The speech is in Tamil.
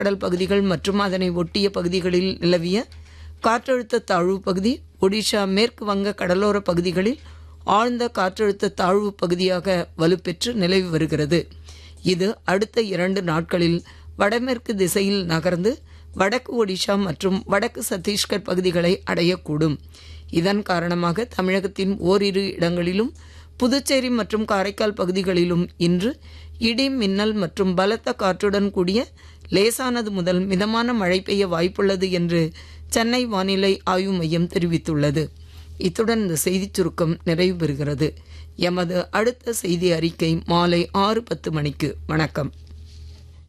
வங்கக்கடல் பகுதிகள் மற்றும் அதனை ஒட்டிய பகுதிகளில் நிலவிய காற்றழுத்த தாழ்வு பகுதி ஒடிஷா மேற்கு வங்க கடலோர பகுதிகளில் ஆழ்ந்த காற்றழுத்த தாழ்வு பகுதியாக வலுப்பெற்று நிலவி வருகிறது இது அடுத்த இரண்டு நாட்களில் வடமேற்கு திசையில் நகர்ந்து வடக்கு ஒடிஷா மற்றும் வடக்கு சத்தீஸ்கர் பகுதிகளை அடையக்கூடும் இதன் காரணமாக தமிழகத்தின் ஓரிரு இடங்களிலும் புதுச்சேரி மற்றும் காரைக்கால் பகுதிகளிலும் இன்று இடி மின்னல் மற்றும் பலத்த காற்றுடன் கூடிய லேசானது முதல் மிதமான மழை பெய்ய வாய்ப்புள்ளது என்று சென்னை வானிலை ஆய்வு மையம் தெரிவித்துள்ளது இத்துடன் இந்த செய்திச் சுருக்கம் நிறைவு பெறுகிறது எமது அடுத்த செய்தி அறிக்கை மாலை ஆறு பத்து மணிக்கு வணக்கம்